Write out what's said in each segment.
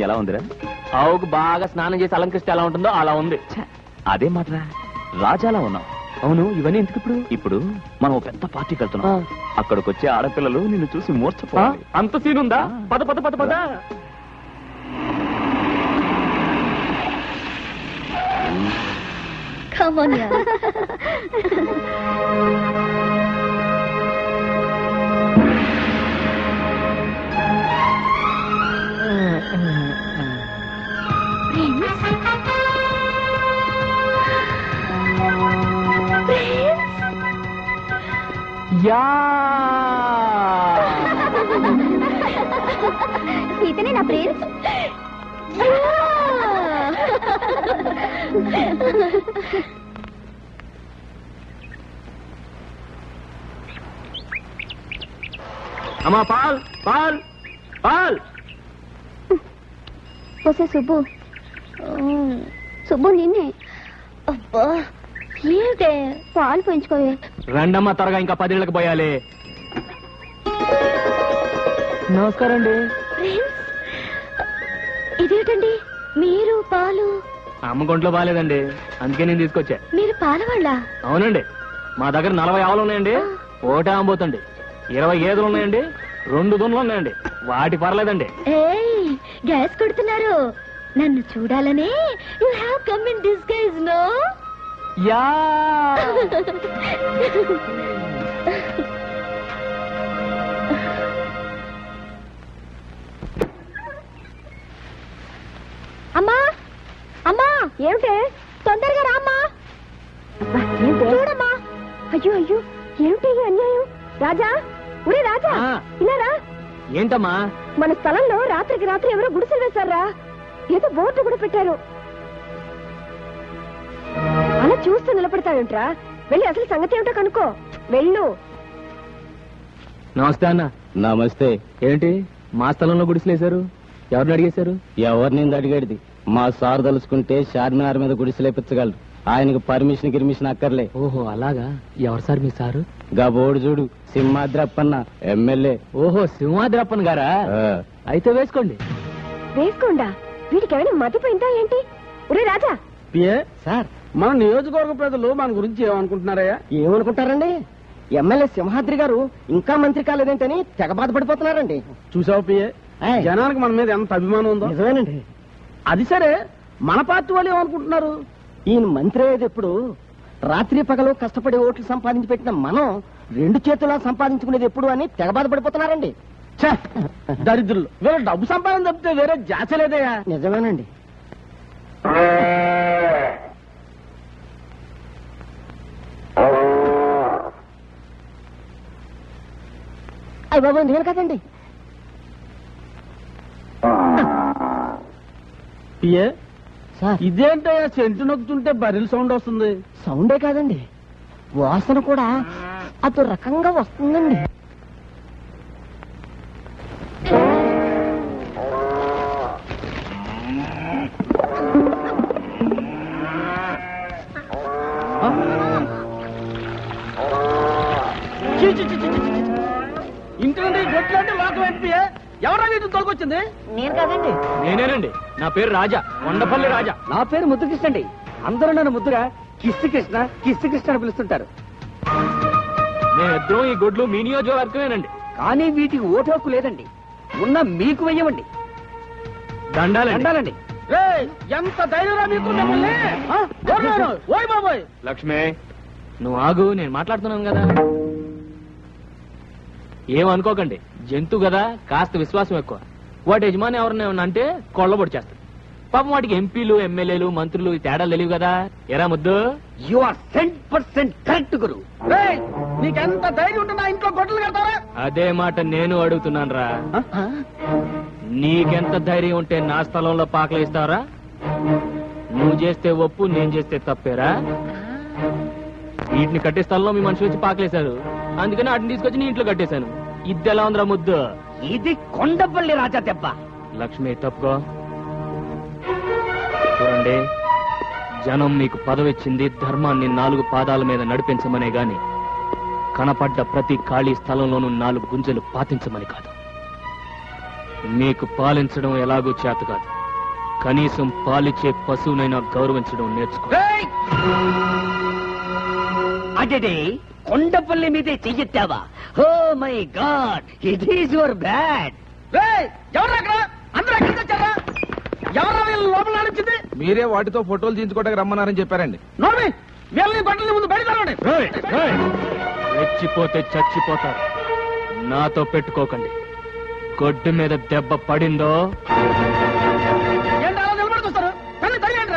ఎలా ఉందిరా ఆవుకు బాగా స్నానం చేసి అలంకరిస్తే ఎలా ఉంటుందో అలా ఉంది అదే మాటరా రాజాలా ఉన్నావు అవును ఇవన్నీ ఎందుకు ఇప్పుడు ఇప్పుడు మనం ఓ పెద్ద పార్టీకి వెళ్తున్నాం అక్కడికి వచ్చే ఆడపిల్లలు నిన్ను చూసి ఆ, మూర్చపోవాలి అంత సీన్ ఉందా పద పద పద పద Come on, yeah. యా ఇతనే నా ప్రిన్స్ అమ్మా పాల్ పాల్ పాల్ వస్తే సుబ్బు ఉమ్, సుబ్బు నిన్నే అబ్బా ఏంటే పాలు పెంచుకోవే రండమ్మా త్వరగా ఇంకా పదేళ్ళకి పోయాలి నమస్కారం అండి ప్రిన్స్ ఇదేంటండి మీరు పాలు అమ్మ గుంట్లో బాగాలేదండి అందుకే నేను తీసుకొచ్చా మీరు పాలవాళ్ళ అవునండి మా దగ్గర నలభై ఆవులు ఉన్నాయండి ఓటే అమ్మబోతండి ఇరవై గేదెలు ఉన్నాయండి రెండు దున్నులు ఉన్నాయండి వాటి పర్లేదండి ఏయ్ గ్యాస్ కొడుతున్నారు నన్ను చూడాలనే you have come in disguise no యా అమ్మా అమ్మా ఏమిటే తొందరగా రామ్మా చూడమ్మా అయ్యో అయ్యో ఏమిటి ఈ అన్యాయం రాజా ఒరే రాజా ఆ. ఇలా రా ఏంటమ్మా మన స్థలంలో రాత్రికి రాత్రి ఎవరో గుడిసెలు వేశారా ఏదో బోర్డు కూడా పెట్టారు అలా చూస్తూ నిలబడతావేంట్రా వెళ్ళి అసలు సంగతి ఏమిటో కనుక్కో వెళ్ళు నమస్తే అన్న నమస్తే ఏంటి మా స్థలంలో గుడిసెలేశారు ఎవరిని అడిగేశారు ఎవరిని అడిగేది మా సార్ తలుచుకుంటే చార్మినార్ మీద గుడిసెలేపించగలరు ఆయనకు పర్మిషన్ గిర్మిషన్ అక్కర్లే ఓహో అలాగా ఎవరు సార్ మీ సారు గా బోర్డు చూడు సింహాద్రప్పన్న ఎమ్మెల్యే ఓహో సింహాద్రప్పన్ గారా అయితే వేసుకోండి వేసుకోండా వీడికి ఏమైనా మతిపోయిందా ఏంటి ఒరే రాజా పిఏ సార్ మన నియోజకవర్గ ప్రజలు మన గురించి ఏమనుకుంటున్నారయ్యా ఏమనుకుంటారండి ఎమ్మెల్యే సింహాద్రి గారు ఇంకా మంత్రి కాలేదేంటని తెగ బాధపడిపోతున్నారండి చూసావు పిఏ ఏయ్. జనానికి మన మీద ఎంత అభిమానం ఉందో నిజమేనండి అది సరే మన పార్టీ వాళ్ళు ఏమనుకుంటున్నారు ఈయన మంత్రి అయ్యేది ఎప్పుడు రాత్రి పగలు కష్టపడి ఓట్లు సంపాదించి పెట్టిన మనం రెండు చేతులా సంపాదించుకునేది ఎప్పుడు అని తెగ బాధపడిపోతున్నారండి ఛే, దరిద్రులు వేరే డబ్బు సంపాదన తప్పితే వేరే జాచ లేదయ్యా నిజమేనండి అయ్య బాబు నేను కదండి పిఏ సార్ ఇదేంటయ్యా సెంటు నొక్కుతుంటే బరిల్ సౌండ్ వస్తుంది సౌండే కాదండి వాసన కూడా అదో రకంగా వస్తుందండి చీ, చీ, చీ, చీ, చీ, చీ. ఇంటి నుండి గొట్లు అంటే లోకం ఏంటి పిఏ ఎవరా వీటిని తొలగొచ్చింది నేను కాదండి నేనేనండి నా పేరు రాజా కొండపల్లి రాజా నా పేరు ముద్దుకృష్ణ అండి అందరూ నన్ను ముద్దుగా కిస్సు కృష్ణ కిస్సు కృష్ణ అని పిలుస్తుంటారు మేమిద్దరం ఈ గొడ్లు మీ నియోజకవర్గమేనండి కానీ వీటికి ఓటు హక్కు లేదండి ఉన్న మీకు వెయ్యమండి దండాలండి అండాలండి రేయ్, ఎంత ధైర్యం మీకు మిమ్మల్ని ఆ? ఓర్నాను. ఓయ్ బాబోయ్ లక్ష్మి నువ్వు ఆగు నేను మాట్లాడుతున్నాను కదా ఏమనుకోకండి జంతు కదా కాస్త విశ్వాసం ఎక్కువ వాటి యజమాని ఎవరిని ఏమన్నా అంటే కొల్లబొడి చేస్తాడు పాపం వాటికి ఎంపీలు ఎమ్మెల్యేలు మంత్రులు ఈ తేడాలు తెలియవు కదా ఎరా ముద్దు you are cent percent correct గురు రేయ్, నీకెంత ధైర్యం ఉంటే నా ఇంట్లో గొడ్డలు కడతారా అదే మాట నేను అడుగుతున్నాను రా నీకెంత ధైర్యం ఉంటే నా స్థలంలో పాకలు ఇస్తావరా నువ్వు చేస్తే ఒప్పు నేను చేస్తే తప్పేరా వీటిని కట్టే స్థలంలో మీ మనిషి వచ్చి పాకలేశారు అందుకని వాటిని తీసుకొచ్చి నీ ఇంట్లో కట్టేశాను ఇది ఎలా ఉందిరా ముద్దు ఇది కొండపల్లి రాజా దెబ్బ లక్ష్మి తప్పుకో చూడండి జనం మీకు పదవిచ్చింది ధర్మాన్ని నాలుగు పాదాల మీద నడిపించమనే గాని కనపడ్డ ప్రతి ఖాళీ స్థలంలోనూ నాలుగు గుంజలు పాతించమని కాదు మీకు పాలించడం ఎలాగూ చేత కాదు కనీసం పాలిచ్చే పశువునైనా గౌరవించడం నేర్చుకో అదే కొండపల్లి మీదే చెయ్యెత్తావా oh my god it is your bad ఎవరు అక్కడ అందరూ ఎక్కడికి వచ్చారా ఎవరా వీళ్ళు లోపల నడిచింది మీరే వాటితో ఫోటోలు తీయించుకోవడానికి రమ్మన్నారని చెప్పారండి నోర్మి వీళ్ళని బట్టల ముందు బయట తరవండి రెచ్చిపోతే చచ్చిపోతారు నాతో పెట్టుకోకండి గొడ్డు మీద దెబ్బ పడిందో ఏంటి అలా నిలబడి చూస్తారు కళ్ళు తగిలేంట్రా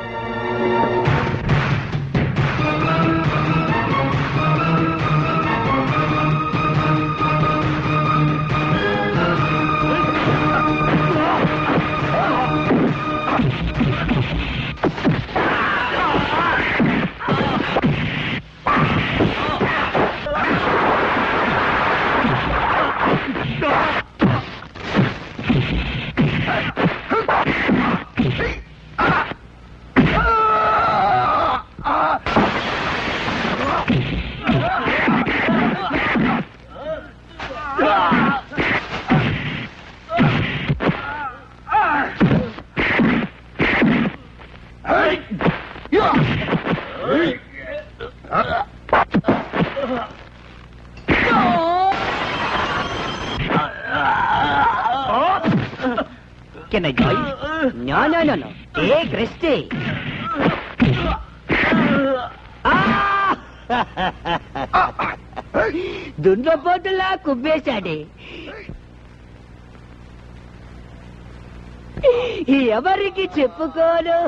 can I join no no no no take rest దున్నపోతులా కుబ్బేశాడే ఎవరికి చెప్పుకోను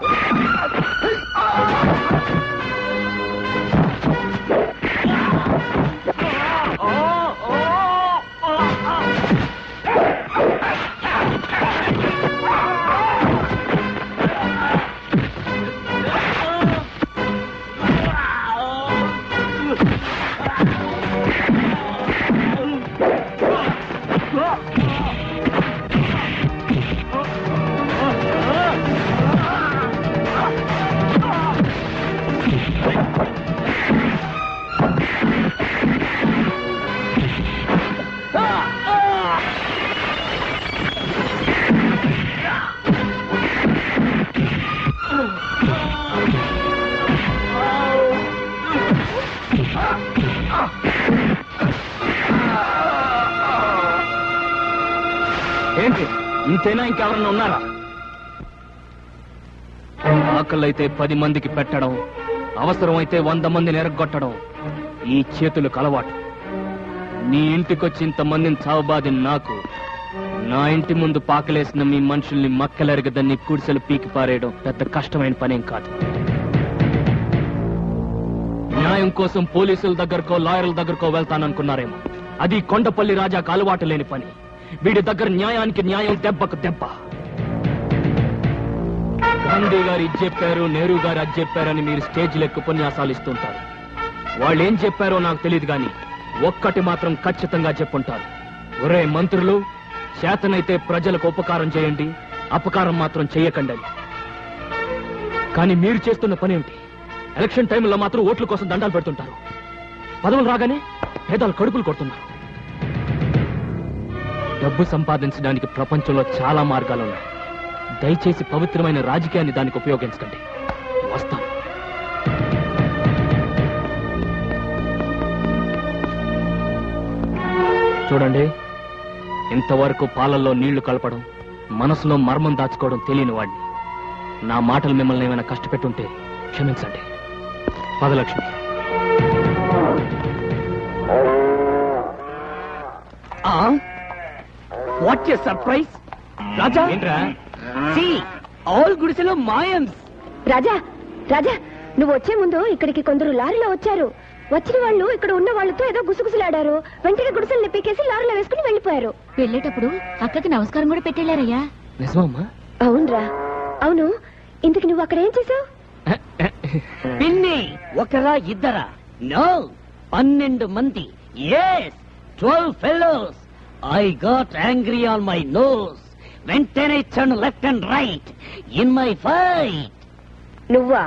ఏంటి ఇంతేనా ఇంకెవరన్నా ఉన్నారా ఆకలైతే పది మందికి పెట్టడం అవసరమైతే వంద మందిని ఎరగొట్టడం ఈ చేతులకు అలవాటు నీ ఇంటికొచ్చి ఇంతమందిని చావబాది నాకు నా ఇంటి ముందు పాకలేసిన మీ మనుషుల్ని మక్కలెరగదని కుడిసెలు పీకి పారేయడం పెద్ద కష్టమైన పనేం కాదు న్యాయం కోసం పోలీసుల దగ్గరకో లాయర్ల దగ్గరకో వెళ్తాననుకున్నారేమో అది కొండపల్లి రాజాకు అలవాటు లేని పని వీడి దగ్గర న్యాయానికి న్యాయం దెబ్బకు దెబ్బ గాంధీ గారు ఇది చెప్పారు నెహ్రూ గారు అది చెప్పారని మీరు స్టేజ్ లెక్క ఉపన్యాసాలు ఇస్తుంటారు వాళ్ళు ఏం చెప్పారో నాకు తెలియదు కానీ ఒక్కటి మాత్రం ఖచ్చితంగా చెప్పుంటారు ఒరే మంత్రులు చేతనైతే ప్రజలకు ఉపకారం చేయండి అపకారం మాత్రం చెయ్యకండి అని. కానీ మీరు చేస్తున్న పని ఏంటి ఎలక్షన్ టైంలో మాత్రం ఓట్ల కోసం దండాలు పెడుతుంటారు పదవులు రాగానే పేదలు కడుపులు కొడుతున్నారు డబ్బు సంపాదించడానికి ప్రపంచంలో చాలా మార్గాలు ఉన్నాయి దయచేసి పవిత్రమైన రాజకీయాన్ని దానికి ఉపయోగించకండి వస్తాను చూడండి ఇంతవరకు పాలల్లో నీళ్లు కలపడం మనసులో మర్మం దాచుకోవడం తెలియని వాడిని నా మాటలు మిమ్మల్ని ఏమైనా కష్టపెట్టుంటే క్షమించండి పదలక్ష్మి వాట్ ఏ సర్ప్రైజ్ రాజా ఏంట్రా సి ఆల్ గుడిసెలో మాయమ్స్ రాజా రాజా నువ్వు వచ్చే ముందు ఇక్కడికి కొందరు లారీలో వచ్చారు వచ్చిన వాళ్ళు ఇక్కడ ఉన్న వాళ్ళతో ఏదో గుసగుసలాడారు వెంటనే గుడిసెల్ని పీకేసి లారీలో వేసుకుని వెళ్ళిపోయారు వెళ్ళేటప్పుడు అక్కకి నమస్కారం కూడా పెట్టేళ్ళారయ్యా నిజమమ్మా అవునరా అవును ఇందుకు నువ్వు అక్కడ ఏం చేసావు పిన్ని ఒకరా ఇద్దరా నో పన్నెండు మంది yes twelve fellows I got angry on my nose వెంటనే ఇచ్చాను left and right in my fight నువ్వా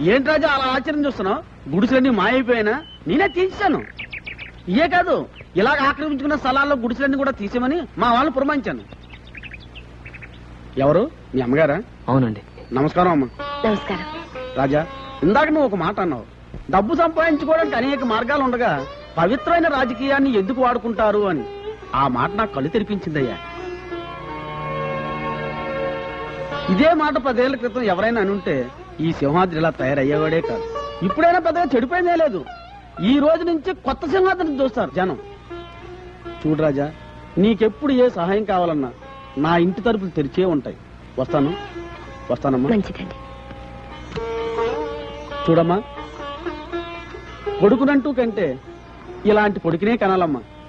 ఏంటి రాజా అలా ఆశ్చర్యం చూస్తున్నావు గుడిసెలన్నీ మాయైపోయినా నేనే తీసేశాను ఇయే కాదు ఇలాగ ఆక్రమించుకున్న స్థలాల్లో గుడిసెలన్నీ కూడా తీసేమని మా వాళ్ళని పురమాయించాను ఎవరు మీ అమ్మగారా అవునండి నమస్కారం అమ్మా నమస్కారం రాజా ఇందాక నువ్వు ఒక మాట అన్నావు డబ్బు సంపాదించుకోవడానికి అనేక మార్గాలు ఉండగా పవిత్రమైన రాజకీయాన్ని ఎందుకు వాడుకుంటారు అని ఆ మాట నాకు కళ్ళు తెరిపించిందయ్యా ఇదే మాట పదేళ్ల క్రితం ఎవరైనా అనుంటే ఈ సింహాద్రి ఇలా తయారయ్యేవాడే కాదు ఇప్పుడైనా పెద్దగా చెడిపోయిందే లేదు ఈ రోజు నుంచి కొత్త సింహాద్రిని చూస్తారు జనం చూడు రాజా నీకెప్పుడు ఏ సహాయం కావాలన్నా నా ఇంటి తలుపులు తెరిచే ఉంటాయి వస్తాను వస్తానమ్మా మంచిదండి చూడమ్మా కొడుకునంటూ కంటే ఇలాంటి కొడుకునే కనాలమ్మా